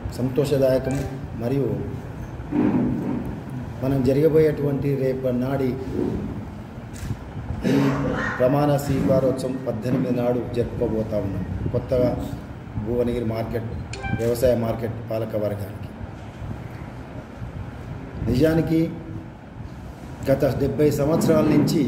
సంతోషదాయకం మరియు మనం జరగబోయేటువంటి రేపు నాడి ఈ ప్రమాణ స్వీకారోత్సవం పద్దెనిమిది నాడు జరుపుకోబోతా ఉన్నాం కొత్తగా భువనగిరి మార్కెట్ వ్యవసాయ మార్కెట్ పాలక వర్గానికి నిజానికి గత డెబ్బై సంవత్సరాల నుంచి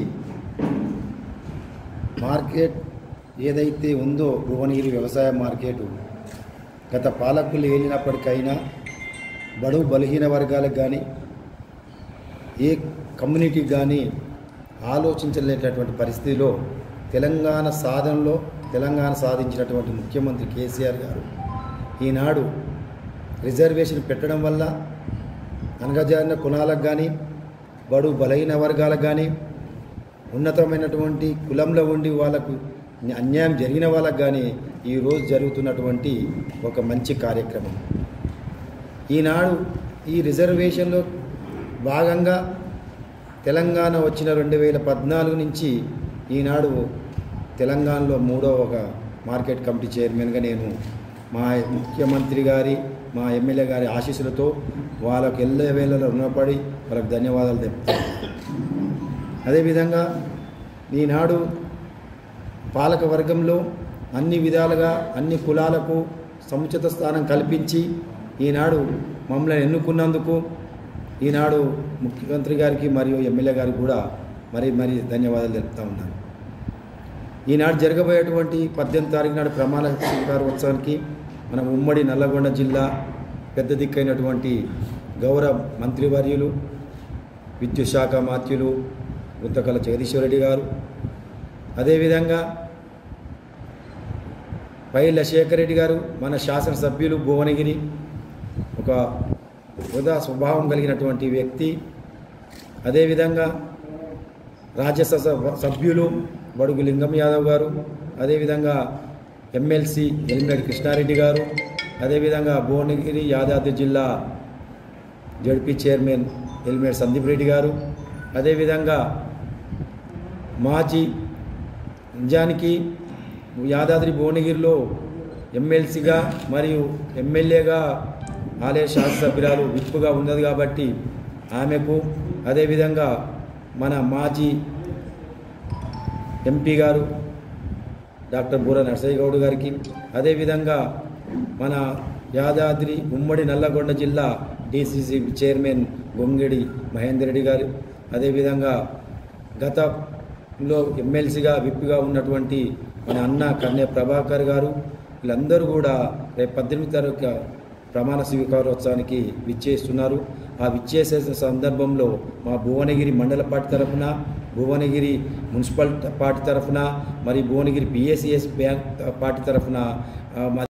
మార్కెట్ ఏదైతే ఉందో భువనగిరి వ్యవసాయ మార్కెట్ గత పాలకులు ఏలినప్పటికైనా బడుగు బలహీన వర్గాలకు కానీ ఏ కమ్యూనిటీకి కానీ ఆలోచించలేనటువంటి పరిస్థితిలో తెలంగాణ సాధనలో తెలంగాణ సాధించినటువంటి ముఖ్యమంత్రి కేసీఆర్ గారు ఈనాడు రిజర్వేషన్ పెట్టడం వల్ల అనగజారిన కులాలకు కానీ బడు బలహీన వర్గాలకు కానీ ఉన్నతమైనటువంటి కులంలో ఉండి వాళ్ళకు అన్యాయం జరిగిన వాళ్ళకు కానీ ఈరోజు జరుగుతున్నటువంటి ఒక మంచి కార్యక్రమం ఈనాడు ఈ రిజర్వేషన్లో భాగంగా తెలంగాణ వచ్చిన రెండు వేల పద్నాలుగు నుంచి ఈనాడు తెలంగాణలో మూడో ఒక మార్కెట్ కమిటీ చైర్మన్గా నేను మా ముఖ్యమంత్రి గారి మా ఎమ్మెల్యే గారి ఆశీస్సులతో వాళ్ళకు ఎల్ల వేళలో రుణపడి వాళ్ళకి ధన్యవాదాలు చెప్తాను అదేవిధంగా ఈనాడు పాలక వర్గంలో అన్ని విధాలుగా అన్ని కులాలకు సముచిత స్థానం కల్పించి ఈనాడు మమ్మల్ని ఎన్నుకున్నందుకు ఈనాడు ముఖ్యమంత్రి గారికి మరియు ఎమ్మెల్యే గారికి కూడా మరి మరి ధన్యవాదాలు తెలుపుతా ఉన్నాను ఈనాడు జరగబోయేటువంటి పద్దెనిమిది తారీఖు నాడు ప్రమాణ స్వీకారోత్సవానికి మన ఉమ్మడి నల్లగొండ జిల్లా పెద్ద దిక్కైనటువంటి గౌరవ మంత్రివర్యులు విద్యుత్ శాఖ మాత్యులు గుంతకల జగదీశ్వరరెడ్డి గారు అదేవిధంగా పైల శేఖర్ రెడ్డి గారు మన శాసనసభ్యులు భువనగిరి ఒక హృదా స్వభావం కలిగినటువంటి వ్యక్తి అదేవిధంగా రాజ్యసభ సభ్యులు బడుగు లింగం యాదవ్ గారు అదేవిధంగా ఎమ్మెల్సీ ఎలిమినేటి కృష్ణారెడ్డి గారు అదేవిధంగా భువనగిరి యాదాద్రి జిల్లా జడ్పీ చైర్మన్ ఎలిమినేటి సందీప్ రెడ్డి గారు అదేవిధంగా మాజీ నిజానికి యాదాద్రి భువనగిరిలో ఎమ్మెల్సీగా మరియు ఎమ్మెల్యేగా ఆలయ శాసనసభ్యురాలు విప్పుగా ఉన్నది కాబట్టి ఆమెకు అదేవిధంగా మన మాజీ ఎంపీ గారు డాక్టర్ బూర నరసయ్య గౌడ్ గారికి అదేవిధంగా మన యాదాద్రి ఉమ్మడి నల్లగొండ జిల్లా డిసిసి చైర్మన్ గొంగిడి మహేందర్ రెడ్డి గారు అదేవిధంగా గతంలో ఎమ్మెల్సీగా విప్గా ఉన్నటువంటి మన అన్న కన్య ప్రభాకర్ గారు వీళ్ళందరూ కూడా రేపు పద్దెనిమిది తారీఖు ప్రమాణ స్వీకారోత్సవానికి విచ్చేస్తున్నారు ఆ విచ్చేసే సందర్భంలో మా భువనగిరి మండల పార్టీ తరఫున భువనగిరి మున్సిపల్ పార్టీ తరఫున మరి భువనగిరి పిఎస్సిఎస్ బ్యాంక్ పార్టీ తరఫున